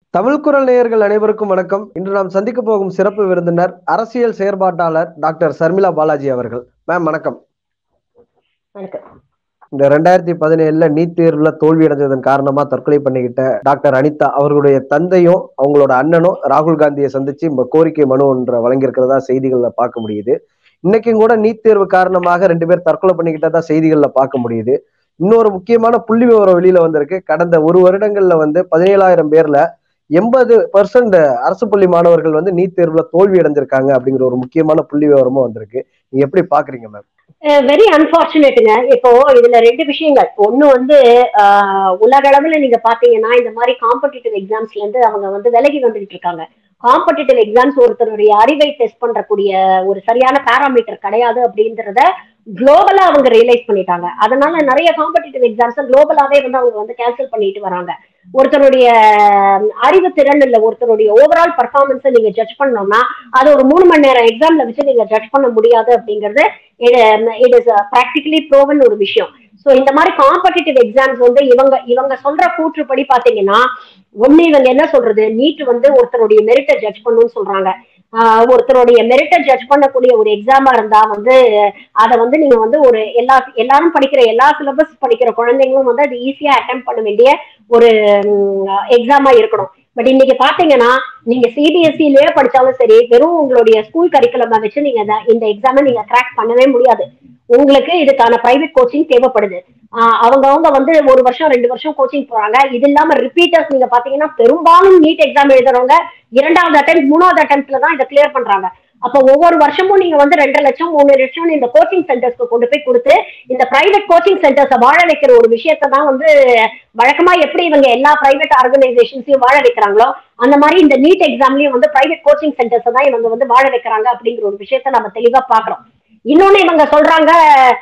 தமிழ் குரல் நேயர்கள் அனைவருக்கும் வணக்கம் இன்று நாம் சந்திக்க போகும் சிறப்பு விருந்தினர் அரசியல் செயற்பாட்டாளர் டாக்டர் சர்மிளா பாலாஜி அவர்கள் மேம் வணக்கம் வணக்கம் இந்த ரெண்டாயிரத்தி பதினேழுல நீட் தேர்வுல தோல்வி அடைஞ்சதன் காரணமா தற்கொலை பண்ணிக்கிட்ட டாக்டர் அனிதா அவர்களுடைய தந்தையும் அவங்களோட அண்ணனும் ராகுல் காந்தியை சந்திச்சு இந்த கோரிக்கை மனு ஒன்றை வழங்கியிருக்கிறதா செய்திகள்ல பார்க்க முடியுது இன்னைக்கும் கூட நீட் தேர்வு காரணமாக ரெண்டு பேர் தற்கொலை பண்ணிக்கிட்டதா செய்திகள்ல பார்க்க முடியுது இன்னொரு முக்கியமான புள்ளி விவரம் வெளியில வந்திருக்கு கடந்த ஒரு வருடங்கள்ல வந்து பதினேழாயிரம் பேர்ல எண்பது பர்சன்ட் அரசு பள்ளி மாணவர்கள் வந்து நீட் தேர்வுல தோல்வி அடைஞ்சிருக்காங்க அப்படிங்கிற ஒரு முக்கியமான புள்ளி விவரமும் வந்திருக்கு நீங்க எப்படி பாக்குறீங்க மேம் வெரி அன்பார்ச்சுனேட்டுங்க இப்போ இதுல ரெண்டு விஷயங்கள் ஒண்ணு வந்து ஆஹ், உலக அளவுல நீங்க பாத்தீங்கன்னா இந்த மாதிரி காம்படிட்டிவ் எக்ஸாம்ஸ்ல இருந்து அவங்க வந்து விலகி வந்துகிட்டு இருக்காங்க காம்படிட்டிவ் எக்ஸாம்ஸ் ஒருத்தருடைய அறிவை டெஸ்ட் பண்றக்கூடிய ஒரு சரியான பேராமீட்டர் கிடையாது அப்படின்றத குளோபலா அவங்க ரியலைஸ் பண்ணிட்டாங்க அதனால நிறைய காம்படிட்டிவ் எக்ஸாம்ஸ் குளோபலாவே வந்து அவங்க வந்து கேன்சல் பண்ணிட்டு வராங்க ஒருத்தருடைய அறிவு திறன் இல்ல ஒருத்தருடைய ஓவரால் பர்ஃபார்மன்ஸை நீங்க ஜட்ஜ் பண்ணோம்னா அது ஒரு மூணு மணி நேரம் எக்ஸாம்ல வச்சு நீங்க ஜட்ஜ் பண்ண முடியாது அப்படிங்கிறது இட் இஸ் ப்ராக்டிகலி ப்ரோவன் ஒரு விஷயம் சோ இந்த மாதிரி காம்படிட்டிவ் எக்ஸாம்ஸ் வந்து இவங்க இவங்க சொல்ற கூற்றுப்படி பாத்தீங்கன்னா ஒண்ணு இவங்க என்ன சொல்றது நீட் வந்து ஒருத்தருடைய மெரிட்டை ஜட்ஜ் பண்ணுன்னு சொல்றாங்க ஆஹ் ஒருத்தருடைய மெரிட்டை ஜட்ஜ் பண்ணக்கூடிய ஒரு எக்ஸாமா இருந்தா வந்து அதை வந்து நீங்க வந்து ஒரு எல்லா எல்லாரும் படிக்கிற எல்லா சிலபஸ் படிக்கிற குழந்தைங்களும் வந்து அது ஈஸியா அட்டம் பண்ண வேண்டிய ஒரு எக்ஸாமா இருக்கணும் பட் இன்னைக்கு பாத்தீங்கன்னா நீங்க சிபிஎஸ்சிலேயே படிச்சாலும் சரி வெறும் உங்களுடைய ஸ்கூல் கரிக்குலமை வச்சு நீங்க இந்த- இந்த எக்ஸாமை நீங்க கிராக் பண்ணவே முடியாது உங்களுக்கு இதுக்கான பிரைவேட் கோச்சிங் தேவைப்படுது ஆஹ் அவங்கவங்க வந்து ஒரு வருஷம் ரெண்டு வருஷம் கோச்சிங் போறாங்க இது இல்லாம ரிப்பீட்டர்ஸ் நீங்க பாத்தீங்கன்னா பெரும்பாலும் நீட் எக்ஸாம் எழுதுறவங்க இரண்டாவது அட்டம் மூணாவது அட்டம்ப்ட்ல தான் இதை கிளியர் பண்றாங்க அப்ப ஒவ்வொரு வருஷமும் நீங்க வந்து ரெண்டு லட்சம் மூணு லட்சம் இந்த கோச்சிங் சென்டர்ஸ்க்கு கொண்டு போய் கொடுத்து இந்த பிரைவேட் கோச்சிங் சென்டர்ஸை வாழ வைக்கிற ஒரு விஷயத்தை தான் வந்து வழக்கமா எப்படி இவங்க எல்லா பிரைவேட் ஆர்கனைசேஷன்ஸையும் வாழ வைக்கிறாங்களோ அந்த மாதிரி இந்த நீட் எக்ஸாம்லயும் வந்து பிரைவேட் கோச்சிங் சென்டர்ஸ் தான் இவங்க வந்து வாழ வைக்கிறாங்க அப்படிங்கிற ஒரு விஷயத்த நம்ம தெளிவா பாக்குறோம் இன்னொன்னு இவங்க சொல்றாங்க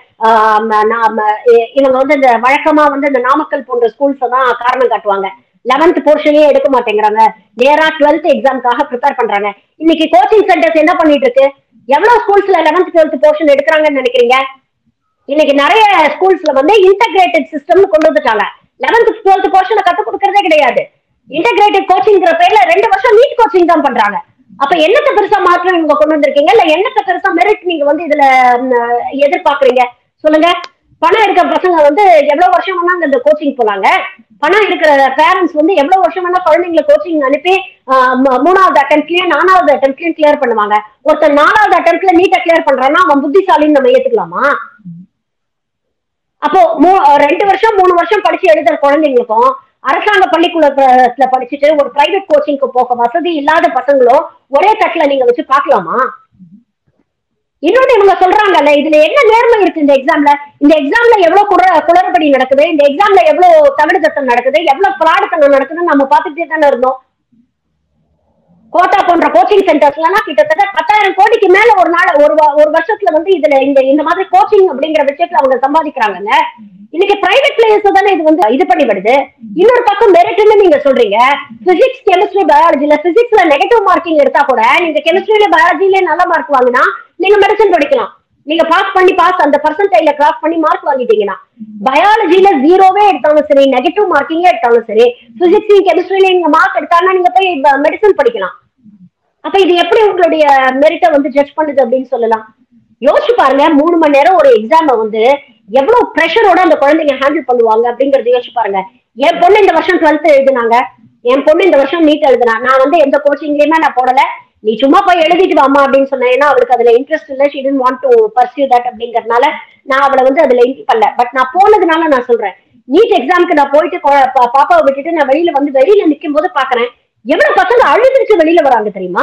ஆம், நாம இ- இவங்க வந்து இந்த வழக்கமா வந்து இந்த நாமக்கல் போன்ற ஸ்கூல்ஸ் தான் காரணம் காட்டுவாங்க லெவன்த் போர்ஷனே எடுக்க மாட்டேங்கிறாங்க நேரா டுவெல்த் எக்ஸாம்க்காக ப்ரிப்பேர் பண்றாங்க இன்னைக்கு கோச்சிங் சென்டர்ஸ் என்ன பண்ணிட்டு இருக்கு எவ்வளவு ஸ்கூல்ஸ்ல லெவன்த் டுவெல்த் போர்ஷன் எடுக்கிறாங்கன்னு நினைக்கிறீங்க இன்னைக்கு நிறைய ஸ்கூல்ஸ்ல வந்து இன்டகிரேட்டட் சிஸ்டம்னு கொண்டு வந்துட்டாங்க லெவன்த் டுவெல்த் போர்ஷனை கத்து கொடுக்கறதே கிடையாது இன்டகிரேட்டட் கோச்சிங்கிற பேர்ல ரெண்டு வருஷம் நீட் கோச்சிங் தான் பண்றாங்க அப்ப என்னத்த பெருசா மாற்றம் இவங்க கொண்டு வந்திருக்கீங்க இல்ல என்னத்த பெருசா மெரிட் நீங்க வந்து இதுல ம், எதிர்பார்க்கறீங்க சொல்லுங்க பணம் இருக்கிற பசங்க வந்து எவ்வளவு வருஷம் வேணா இந்த கோச்சிங் போலாங்க பணம் இருக்கிற பேரண்ட்ஸ் வந்து எவ்வளவு வருஷம் வேணா குழந்தைங்களை கோச்சிங் அனுப்பி ஆஹ், ம- மூணாவது அட்டம்ப்ட்லயும் நாலாவது அட்டம்ப்ட்லயும் கிளியர் பண்ணுவாங்க ஒருத்தர் நாலாவது அட்டம்ப்ட்ல நீட்டா கிளியர் பண்றான்னா அவன் புத்திசாலின்னு நம்ம ஏத்துக்கலாமா அப்போ மூ- ரெண்டு வருஷம் மூணு வருஷம் படிச்சு எழுதுற குழந்தைங்களுக்கும் அரசாங்க பள்ளிக்கூடத்துல படிச்சுட்டு ஒரு பிரைவேட் கோச்சிங்க்கு போக வசதி இல்லாத பசங்களும் ஒரே தட்டுல நீங்க வச்சு பார்க்கலாமா இன்னொன்னு இவங்க சொல்றாங்கல்ல இதுல என்ன நேர்மை இருக்கு இந்த எக்ஸாம்ல இந்த எக்ஸாம்ல எவ்வளவு குற குளறுபடி நடக்குது இந்த எக்ஸாம்ல எவ்வளவு தமிழ் தத்தம் நடக்குது எவ்வளவு பிராடத்தனம் நடக்குதுன்னு நம்ம பார்த்துட்டே தானே இருந்தோம் கோட்டா போன்ற கோச்சிங் சென்டர்ஸ்லாம் கிட்டத்தட்ட பத்தாயிரம் கோடிக்கு மேல ஒரு நாள் ஒரு வ- ஒரு வருஷத்துல வந்து இதுல இந்த இந்த மாதிரி கோச்சிங் அப்படிங்கிற விஷயத்துல அவங்க சம்பாதிக்கிறாங்கல்ல இன்னைக்கு பிரைவேட் பிளேயர்ஸ் தானே இது வந்து இது பண்ணி விடுது இன்னொரு பக்கம் மெரிட்னு நீங்க சொல்றீங்க பிசிக்ஸ் கெமிஸ்ட்ரி பயாலஜில பிசிக்ஸ்ல நெகட்டிவ் மார்க்கிங் எடுத்தா கூட நீங்க கெமிஸ்ட்ரியில பயாலஜில நல்ல மார்க் வாங்கினா நீங்க மெடிசன் படிக்கலாம் நீங்க பாஸ் பண்ணி பாஸ் அந்த பர்சன்டைல கிராஸ் பண்ணி மார்க் வாங்கிட்டீங்கன்னா பயாலஜில ஜீரோவே எடுத்தாலும் சரி நெகட்டிவ் மார்க்கிங்கே எடுத்தாலும் சரி பிசிக்ஸ் கெமிஸ்ட்ரியில நீங்க மார்க் எடுத்தாங்கன்னா நீங்க போய் மெடிசன் படிக்கலாம் அப்ப இது எப்படி உங்களுடைய மெரிட்டை வந்து ஜட்ஜ் பண்ணுது அப்படின்னு சொல்லலாம் யோசிச்சு பாருங்க மூணு மணி நேரம் ஒரு எக்ஸாம வந்து எவ்வளவு ப்ரெஷரோட அந்த குழந்தைங்க ஹேண்டில் பண்ணுவாங்க அப்படிங்கறது யோசிச்சு பாருங்க என் பொண்ணு இந்த வருஷம் டுவெல்த் எழுதுனாங்க என் பொண்ணு இந்த வருஷம் நீட் எழுதுனா நான் வந்து எந்த கோச்சிங்லயுமே நான் போடல நீ சும்மா போய் எழுதிட்டு வாமா அப்படின்னு சொன்னேன் ஏன்னா அவளுக்கு அதுல இன்ட்ரெஸ்ட் இல்ல she didn't want to pursue that அப்படிங்கறதுனால நான் அவளை வந்து அதுல இது பண்ணல பட் நான் போனதுனால நான் சொல்றேன் நீட் எக்ஸாம்க்கு நான் போயிட்டு கொ- பா- பாப்பாவை விட்டுட்டு நான் வெளியில வந்து வெளியில நிக்கும் போது பாக்குறேன் எவ்வளவு பசங்க அழுதுச்சு வெளியில வராங்க தெரியுமா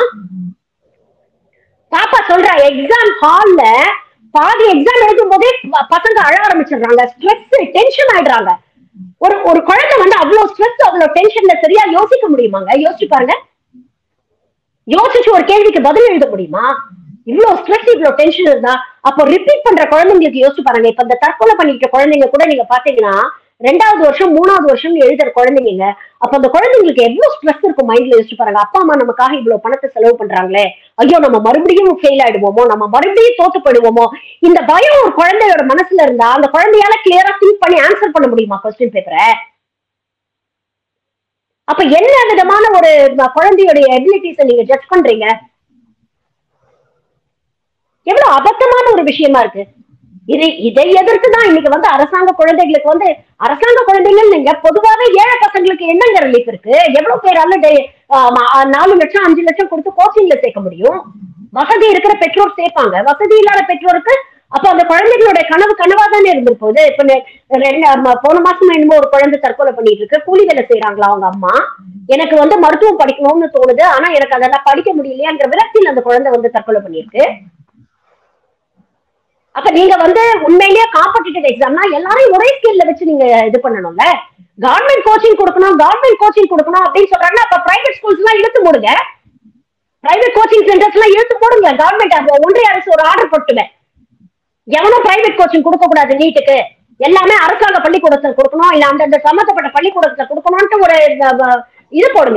பாப்பா சொல்றா எக்ஸாம் ஹால்ல பாதி எக்ஸாம் எழுதும் போதே ப- பசங்க அழ ஆரம்பிச்சிடுறாங்க ஸ்ட்ரெஸ் டென்ஷன் ஆயிடுறாங்க ஒரு ஒரு குழந்தை வந்து அவ்வளவு ஸ்ட்ரெஸ் அவ்வளவு டென்ஷன்ல சரியா யோசிக்க முடியுமாங்க யோசிச்சு பாருங்க யோசிச்சு ஒரு கேள்விக்கு பதில் எழுத முடியுமா இவ்வளவு ஸ்ட்ரெஸ் இவ்வளவு டென்ஷன் இருந்தா அப்போ ரிப்பீட் பண்ற குழந்தைங்களுக்கு யோசிச்சு பாருங்க இப்ப இந்த தற்கொலை பண்ணிக்கிட்ட குழந்தைங்க கூட நீங்க பாத்தீங்கன்னா ரெண்டாவது வருஷம் மூணாவது வருஷம் எழுதுற குழந்தைங்க அப்ப அந்த குழந்தைங்களுக்கு எவ்வளவு ஸ்ட்ரெஸ் இருக்கும் மைண்ட்ல யோசிச்சு பாருங்க அப்பா அம்மா நமக்காக இவ்வளவு பணத்தை செலவு பண்றாங்களே ஐயோ நம்ம மறுபடியும் ஃபெயில் ஆயிடுவோமோ நம்ம மறுபடியும் தோத்து போயிடுவோமோ இந்த பயம் ஒரு குழந்தையோட மனசுல இருந்தா அந்த குழந்தையால கிளியரா திங்க் பண்ணி ஆன்சர் பண்ண முடியுமா கொஸ்டின் பேப்பரை அப்ப என்ன விதமான ஒரு ம- குழந்தையுடைய எபிலிட்டிஸ நீங்க ஜட்ஜ் பண்றீங்க எவ்வளவு அபத்தமான ஒரு விஷயமா இருக்கு இதை இதை எதிர்த்து தான் இன்னைக்கு வந்து அரசாங்க குழந்தைகளுக்கு வந்து அரசாங்க குழந்தைகள் நீங்க பொதுவாவே ஏழை பசங்களுக்கு என்னங்க ரிலீஃப் இருக்கு எவ்வளவு பேரால டே- ஆமா, நாலு லட்சம் அஞ்சு லட்சம் கொடுத்து கோச்சிங்ல சேர்க்க முடியும் வசதி இருக்கிற பெற்றோர் சேர்ப்பாங்க வசதி இல்லாத பெற்றோருக்கு அப்ப அந்த குழந்தைகளோட கனவு கனவா தானே இருந்திருப்போது இப்ப நெ- ரெண்டு ம- போன மாசம் என்னமோ ஒரு குழந்தை தற்கொலை பண்ணிட்டு இருக்கு கூலி வேலை செய்யறாங்களா அவங்க அம்மா எனக்கு வந்து மருத்துவம் படிக்கணும்னு தோணுது ஆனா எனக்கு அதெல்லாம் படிக்க முடியலையாங்கிற விரக்தியில் அந்த குழந்தை வந்து தற்கொலை பண்ணியிருக்கு அப்ப நீங்க வந்து உண்மையிலேயே காம்படிட்டிவ் எக்ஸாம்னா எல்லாரையும் ஒரே ஸ்கேல்ல வச்சு நீங்க இது பண்ணணும்ல கவர்மெண்ட் கோச்சிங் கொடுக்கணும் கவர்மெண்ட் கோச்சிங் கொடுக்கணும் அப்படின்னு சொல்றாங்கன்னா அப்ப பிரைவேட் ஸ்கூல்ஸ் எல்லாம் இழுத்து மூடுங்க பிரைவேட் கோச்சிங் சென்டர்ஸ் எல்லாம் இழுத்து மூடுங்க கவர்மெண்ட் ஒன்றிய அரசு ஒரு ஆர்டர் போட்டுவேன் எவனும் பிரைவேட் கோச்சிங் கொடுக்க கூடாது நீட்டுக்கு எல்லாமே அரசாங்க பள்ளிக்கூடத்துல கொடுக்கணும் இல்ல அந்தந்த சம்பந்தப்பட்ட பள்ளிக்கூடத்துல கொடுக்கணும்ட்டு ஒரு அஹ், அஹ், இது போடுங்க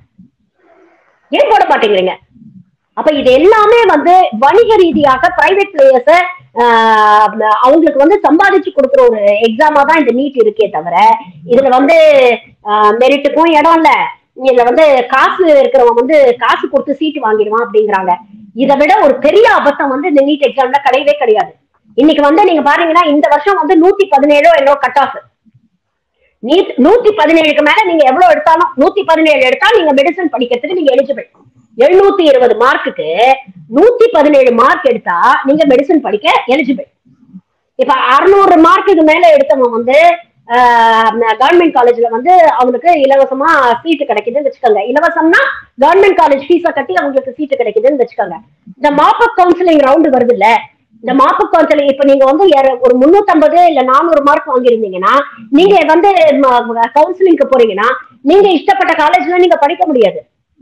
ஏன் போட மாட்டேங்கிறீங்க அப்ப இது எல்லாமே வந்து வணிக ரீதியாக பிரைவேட் பிளேயர்ஸ அவங்களுக்கு வந்து சம்பாதிச்சு கொடுக்குற ஒரு எக்ஸாமா தான் இந்த நீட் இருக்கே தவிர இதுல வந்து மெரிட்டுக்கும் இடம் இல்ல இதுல வந்து காசு இருக்கிறவன் வந்து காசு கொடுத்து சீட்டு வாங்கிடுவான் அப்படிங்கிறாங்க இதை விட ஒரு பெரிய அபத்தம் வந்து இந்த நீட் எக்ஸாம்ல கிடையவே கிடையாது இன்னைக்கு வந்து நீங்க பாத்தீங்கன்னா இந்த வருஷம் வந்து நூத்தி பதினேழோ என்னோ கட் ஆஃப் நீட் நூத்தி பதினேழுக்கு மேல நீங்க எவ்வளவு எடுத்தாலும் நூத்தி பதினேழு எடுத்தா நீங்க மெடிசன் படிக்கிறதுக்கு நீங்க எலிஜிபிள் எழுநூத்தி இருபது மார்க்குக்கு நூத்தி பதினேழு மார்க் எடுத்தா நீங்க மெடிசன் படிக்க எலிஜிபிள் இப்ப அறுநூறு மார்க்குக்கு மேல எடுத்தவங்க வந்து கவர்மெண்ட் காலேஜ்ல வந்து அவங்களுக்கு இலவசமா சீட்டு கிடைக்குதுன்னு வச்சுக்கோங்க இலவசம்னா கவர்மெண்ட் காலேஜ் ஃபீஸ கட்டி அவங்களுக்கு சீட்டு கிடைக்குதுன்னு வச்சுக்கோங்க இந்த மாப்பப் கவுன்சிலிங் ரவுண்டு வருது இல்ல இந்த மாப்பப் கவுன்சிலிங் இப்ப நீங்க வந்து யார- ஒரு முன்னூத்தம்பது இல்ல நானூறு மார்க் வாங்கியிருந்தீங்கன்னா நீங்க வந்து கவுன்சிலிங்க்கு போறீங்கன்னா நீங்க இஷ்டப்பட்ட காலேஜ்ல நீங்க படிக்க முடியாது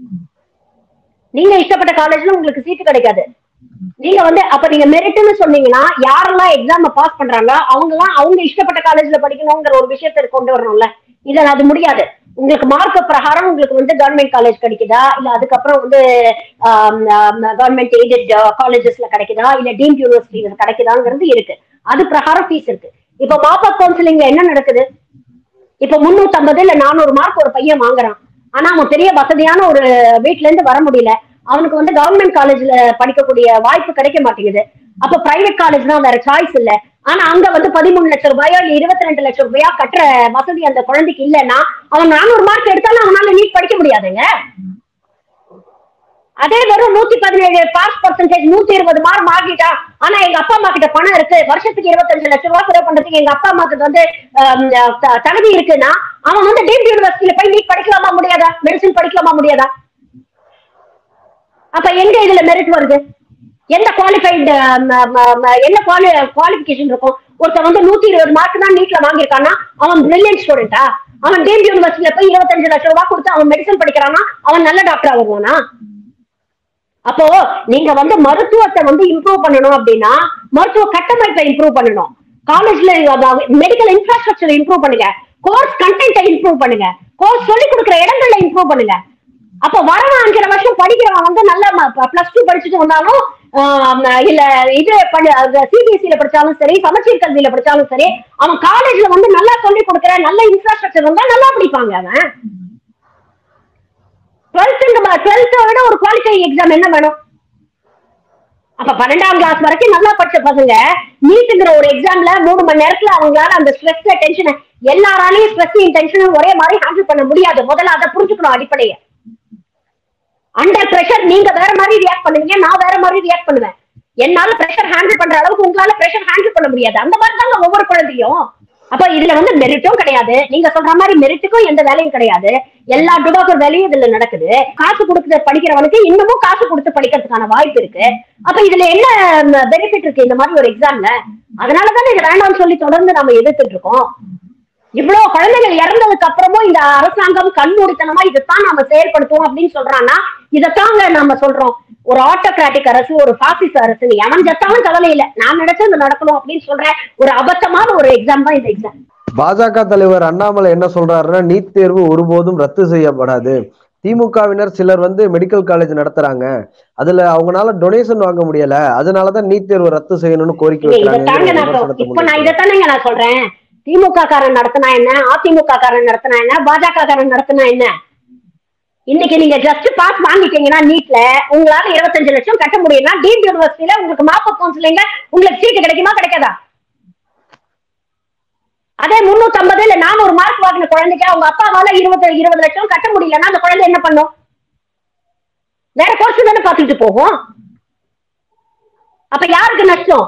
நீங்க இஷ்டப்பட்ட காலேஜ்ல உங்களுக்கு சீட்டு கிடைக்காது நீங்க வந்து அப்ப நீங்க மெரிட்னு சொன்னீங்கன்னா யாரெல்லாம் எக்ஸாம் பாஸ் பண்றாங்க அவங்க எல்லாம் அவங்க இஷ்டப்பட்ட காலேஜ்ல படிக்கணுங்கிற ஒரு விஷயத்தை கொண்டு வரணும்ல இதுல அது முடியாது உங்களுக்கு மார்க் பிரகாரம் உங்களுக்கு வந்து கவர்மெண்ட் காலேஜ் கிடைக்குதா இல்ல அதுக்கப்புறம் வந்து கவர்மெண்ட் எய்டட் காலேஜஸ்ல கிடைக்குதா இல்ல டீம்ட் யூனிவர்சிட்டில கிடைக்குதாங்கிறது இருக்கு அது பிரகாரம் ஃபீஸ் இருக்கு இப்ப மாப்பா கவுன்சிலிங்ல என்ன நடக்குது இப்ப முன்னூத்தி ஐம்பது இல்ல நானூறு மார்க் ஒரு பையன் வாங்குறான் ஆனா அவன் பெரிய வசதியான ஒரு வீட்ல இருந்து வர முடியல அவனுக்கு வந்து கவர்மெண்ட் காலேஜ்ல படிக்கக்கூடிய வாய்ப்பு கிடைக்க மாட்டேங்குது அப்ப பிரைவேட் காலேஜ் தான் வேற சாய்ஸ் இல்ல ஆனா அங்க வந்து பதிமூணு லட்சம் ரூபாயோ இல்ல இருபத்தி ரெண்டு லட்சம் ரூபாயோ கட்டுற வசதி அந்த குழந்தைக்கு இல்லைன்னா அவன் நானூறு மார்க் எடுத்தாலும் அவனால நீட் படிக்க முடியாதுங்க அதே வெறும் நூத்தி பதினேழு பாஸ் பர்சன்டேஜ் நூத்தி இருபது மார்க் வாங்கிட்டா ஆனா எங்க அப்பா அம்மா கிட்ட பணம் இருக்கு வருஷத்துக்கு இருபத்தஞ்சு லட்சம் ரூபாய் செலவு பண்றதுக்கு எங்க அப்பா அம்மாக்கு வந்து ஆம், த- தகுதி இருக்குன்னா அவன் வந்து டீம்ட் யூனிவர்சிட்டியில போய் நீட் படிக்கலாமா முடியாதா மெடிசன் படிக்கலாமா முடியாதா அப்ப எங்க இதுல மெரிட் வருது எந்த குவாலிஃபைடு என்ன குவாலி குவாலிபிகேஷன் இருக்கும் ஒருத்தன் வந்து நூத்தி இருபது மார்க் தான் நீட்ல வாங்கியிருக்கானா அவன் பிரில்லியன்ட் ஸ்டூடெண்டா அவன் டீம்ட் யூனிவர்சிட்டியில போய் இருபத்தஞ்சு லட்சம் ரூபாய் கொடுத்து அவன் மெடிசன் படிக்கிறானா அவன் நல்ல டாக்டரா வருவானா அப்போ நீங்க வந்து மருத்துவத்தை வந்து இம்ப்ரூவ் பண்ணணும் அப்படின்னா மருத்துவ கட்டமைப்பை இம்ப்ரூவ் பண்ணணும் காலேஜ்ல மெடிக்கல் இன்ஃப்ராஸ்ட்ரக்சர் இம்ப்ரூவ் பண்ணுங்க கோர்ஸ் கண்டென்ட்டை இம்ப்ரூவ் பண்ணுங்க கோர்ஸ் சொல்லி கொடுக்குற இடங்கள்ல இம்ப்ரூவ் பண்ணுங்க அப்ப வரவன் அஞ்சரை வருஷம் படிக்கிறவன் வந்து நல்ல பிளஸ் டூ படிச்சுட்டு வந்தாலும் ஆஹ் இல்ல இது சிபிஎஸ்சியில படிச்சாலும் சரி சமச்சீர் கல்வியில படிச்சாலும் சரி அவன் காலேஜ்ல வந்து நல்லா சொல்லி கொடுக்குற நல்ல இன்ஃப்ராஸ்ட்ரக்சர் வந்தா நல்லா படிப்பாங்க அவன் டுவெல்த் டுவெல்த்தை விட ஒரு குவாலிஃபை எக்ஸாம் என்ன வேணும் அப்ப பன்னெண்டாம் கிளாஸ் வரைக்கும் நல்லா படிச்ச பசங்க நீட்டுங்கிற ஒரு எக்ஸாம்ல மூணு மணி நேரத்துல அவங்களால அந்த ஸ்ட்ரெஸ் டென்ஷன் எல்லாராலையும் ஸ்ட்ரெஸ் டென்ஷனும் ஒரே மாதிரி ஹேண்டில் பண்ண முடியாது முதல்ல அதை புரிஞ்சுக்கணும் அடிப்படையை அண்டர் பிரஷர் நீங்க வேற மாதிரி ரியாக்ட் பண்ணுவீங்க நான் வேற மாதிரி ரியாக்ட் பண்ணுவேன் என்னால பிரஷர் ஹேண்டில் பண்ற அளவுக்கு உங்களால பிரஷர் ஹேண்டில் பண்ண முடியாது அந்த மாதிரி தாங்க ஒவ்வொரு குழந்தையும் அப்ப இதுல வந்து மெரிட்டும் கிடையாது நீங்க சொல்ற மாதிரி மெரிட்டுக்கும் எந்த வேலையும் கிடையாது எல்லா டுபாக்கர் வேலையும் இதுல நடக்குது காசு கொடுத்து படிக்கிறவனுக்கு இன்னமும் காசு கொடுத்து படிக்கிறதுக்கான வாய்ப்பு இருக்கு அப்ப இதுல என்ன பெனிஃபிட் இருக்கு இந்த மாதிரி ஒரு எக்ஸாம்ல அதனாலதானே இது வேண்டாம்னு சொல்லி தொடர்ந்து நம்ம எதிர்த்துட்டு இருக்கோம் இவ்வளவு குழந்தைகள் இறந்ததுக்கு அப்புறமும் இந்த அரசாங்கம் கண்மூடித்தனமா இதைத்தான் நாம செயல்படுத்துவோம் அப்படின்னு சொல்றான்னா இதைத்தாங்க நாம சொல்றோம் ஒரு ஆட்டோகிராட்டிக் அரசு ஒரு பாசிச அரசு எவன் ஜத்தாலும் கவலை இல்ல நான் நினைச்சது நடக்கணும் அப்படின்னு சொல்ற ஒரு அபத்தமான ஒரு எக்ஸாம் தான் இந்த எக்ஸாம் பாஜக தலைவர் அண்ணாமலை என்ன சொல்றாருன்னா நீட் தேர்வு ஒருபோதும் ரத்து செய்யப்படாது திமுகவினர் சிலர் வந்து மெடிக்கல் காலேஜ் நடத்துறாங்க அதுல அவங்களால டொனேஷன் வாங்க முடியல அதனாலதான் நீட் தேர்வு ரத்து செய்யணும்னு கோரிக்கை இதைத்தாங்க நான் வைக்கிறாங்க இப்ப- இப்ப நான் இதைத்தானேங்க நான் சொல்றேன் திமுக காரன் நடத்தினா என்ன அதிமுக காரன் நடத்தினா என்ன பாஜக காரன் நடத்தினா என்ன இன்னைக்கு நீங்க ஜஸ்ட் பாஸ் வாங்கிட்டீங்கன்னா நீட்ல உங்களால இருபத்தஞ்சு லட்சம் கட்ட முடியும்னா டீம்ட் யூனிவர்சிட்டியில உங்களுக்கு மாப்ப கவுன்சிலிங்க உங்களுக்கு சீட்டு கிடைக்குமா கிடைக்காதா அதே முன்னூத்தி ஐம்பது இல்ல நானூறு மார்க் வாங்கின குழந்தைக்கு அவங்க அப்பாவால இருபது இருபது லட்சம் கட்ட முடியலன்னா அந்த குழந்தை என்ன பண்ணும் வேற கோர்ஸ் தானே பாத்துட்டு போகும் அப்ப யாருக்கு நஷ்டம்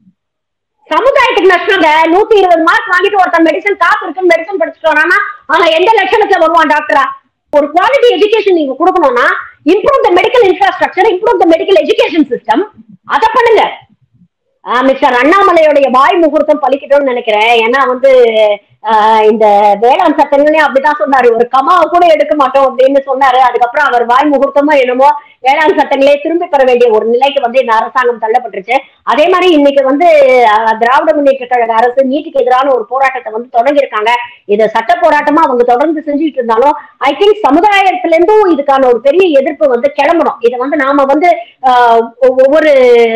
சமுதாயத்துக்கு நஷ்டங்க நூத்தி இருபது மார்க் வாங்கிட்டு ஒருத்தன் மெடிசன் காசு இருக்குன்னு மெடிசன் படிச்சுட்டு வரானா அவன் எந்த லட்சணத்துல வருவான் டாக்டரா ஒரு குவாலிட்டி எஜுகேஷன் நீங்க கொடுக்கணும்னா improve the medical infrastructure improve the medical education system அதை பண்ணுங்க மிஸ்டர் அண்ணாமலையுடைய வாய் முகூர்த்தம் பலிக்கட்டும்னு நினைக்கிறேன் ஏன்னா வந்து ஆஹ் இந்த வேளாண் சட்டங்களையும் அப்படிதான் சொன்னாரு ஒரு கமாவை கூட எடுக்க மாட்டோம் அப்படின்னு சொன்னாரு அதுக்கப்புறம் அவர் வாய் முகூர்த்தமோ என்னமோ வேளாண் சட்டங்களே திரும்பி பெற வேண்டிய ஒரு நிலைக்கு வந்து இந்த அரசாங்கம் தள்ளப்பட்டுருச்சு அதே மாதிரி இன்னைக்கு வந்து ஆஹ் திராவிட முன்னேற்ற கழக அரசு நீட்டுக்கு எதிரான ஒரு போராட்டத்தை வந்து தொடங்கியிருக்காங்க இதை சட்ட போராட்டமா அவங்க தொடர்ந்து செஞ்சுட்டு இருந்தாலும் ஐ திங்க் சமுதாயத்துல இருந்தும் இதுக்கான ஒரு பெரிய எதிர்ப்பு வந்து கிளம்பணும் இதை வந்து நாம வந்து ஆஹ் ஒ- ஒவ்வொரு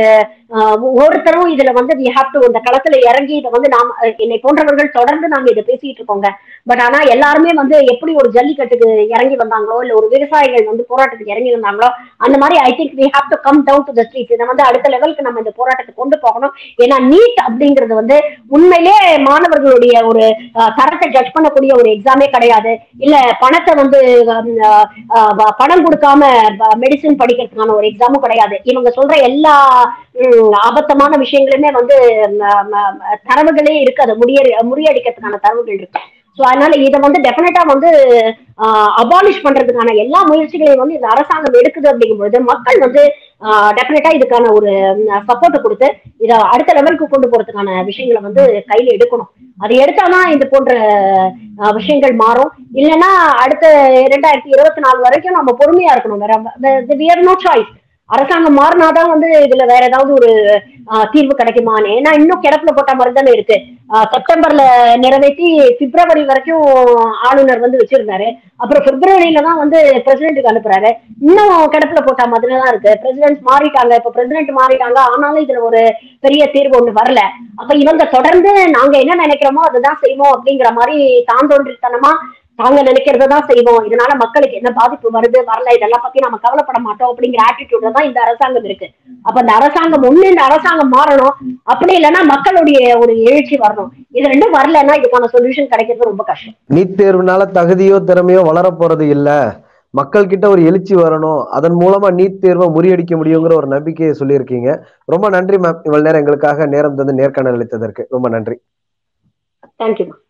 ஆஹ் ஒவ்வொருத்தரும் இதுல வந்து we have to இந்த களத்துல இறங்கி இதை வந்து நாம் என்னை போன்றவர்கள் தொடர்ந்து நாங்க இதை பேசிட்டு இருக்கோங்க பட் ஆனா எல்லாருமே வந்து எப்படி ஒரு ஜல்லிக்கட்டுக்கு இறங்கி வந்தாங்களோ இல்ல ஒரு விவசாயிகள் வந்து போராட்டத்துக்கு இறங்கி வந்தாங்களோ அந்த மாதிரி I think we have to come down to the street இதை வந்து அடுத்த லெவலுக்கு நம்ம இந்த போராட்டத்தை கொண்டு போகணும் ஏன்னா நீட் அப்படிங்கிறது வந்து உண்மையிலே மாணவர்களுடைய ஒரு ஆஹ், தரத்தை ஜட்ஜ் பண்ணக்கூடிய ஒரு எக்ஸாமே கிடையாது இல்ல பணத்தை வந்து ஹம், ஆஹ், ஆஹ், பணம் கொடுக்காம மெடிசின் படிக்கிறதுக்கான ஒரு எக்ஸாமும் கிடையாது இவங்க சொல்ற எல்லா ம், அபத்தமான விஷயங்களுமே வந்து ம, ம, ம, தரவுகளே இருக்கு அதை முறியடி முறியடிக்கிறதுக்கான தரவுகள் இருக்கு ஸோ அதனால இதை வந்து டெஃபினட்டா வந்து அபாலிஷ் பண்றதுக்கான எல்லா முயற்சிகளையும் வந்து இந்த அரசாங்கம் எடுக்குது அப்படிங்கும்போது மக்கள் வந்து டெஃபினட்டா இதுக்கான ஒரு சப்போர்ட் கொடுத்து இதை அடுத்த லெவலுக்கு கொண்டு போறதுக்கான விஷயங்களை வந்து கையில எடுக்கணும் அது எடுத்தாதான் இது போன்ற ஆஹ், விஷயங்கள் மாறும் இல்லைன்னா அடுத்த இரண்டாயிரத்தி இருபத்தி நாலு வரைக்கும் நம்ம பொறுமையா இருக்கணும் வேற நோ சாய்ஸ் அரசாங்கம் மாறினாதான் வந்து இதுல வேற ஏதாவது ஒரு ஆஹ், தீர்வு கிடைக்குமான்னு ஏன்னா இன்னும் கிடப்புல போட்ட மாதிரி தானே இருக்கு ஆஹ், செப்டம்பர்ல நிறைவேற்றி பிப்ரவரி வரைக்கும் ஆளுநர் வந்து வச்சிருந்தாரு அப்புறம் பிப்ரவரியில தான் வந்து பிரசிடென்ட்டுக்கு அனுப்புறாரு இன்னும் கிடப்புல போட்ட மாதிரி தான் இருக்கு பிரசிடென்ட் மாறிட்டாங்க இப்ப பிரசிடென்ட் மாறிட்டாங்க ஆனாலும் இதுல ஒரு பெரிய தீர்வு ஒண்ணு வரல அப்ப இவங்க தொடர்ந்து நாங்க என்ன நினைக்கிறோமோ அதுதான் செய்வோம் அப்படிங்கிற மாதிரி தாந்தோன்றித்தனமா நாங்க நினைக்கிறத தான் செய்வோம் இதனால மக்களுக்கு என்ன பாதிப்பு வருது வரல இதெல்லாம் பத்தி நம்ம கவலைப்பட மாட்டோம் அப்படிங்கிற ஆட்டிடியூட்ல தான் இந்த அரசாங்கம் இருக்கு அப்ப இந்த அரசாங்கம் ஒண்ணு இந்த அரசாங்கம் மாறணும் அப்படி இல்லைன்னா மக்களுடைய ஒரு எழுச்சி வரணும் இது ரெண்டும் வரலன்னா இதுக்கான சொல்யூஷன் கிடைக்கிறது ரொம்ப கஷ்டம் நீட் தேர்வுனால தகுதியோ திறமையோ வளர போறது இல்ல மக்கள் கிட்ட ஒரு எழுச்சி வரணும் அதன் மூலமா நீட் தேர்வை முறியடிக்க முடியுங்கிற ஒரு நம்பிக்கையை சொல்லியிருக்கீங்க ரொம்ப நன்றி மேம் இவ்வளவு நேரம் எங்களுக்காக நேரம் தந்து நேர்காணல் அளித்ததற்கு ரொம்ப நன்றி தேங்க்யூ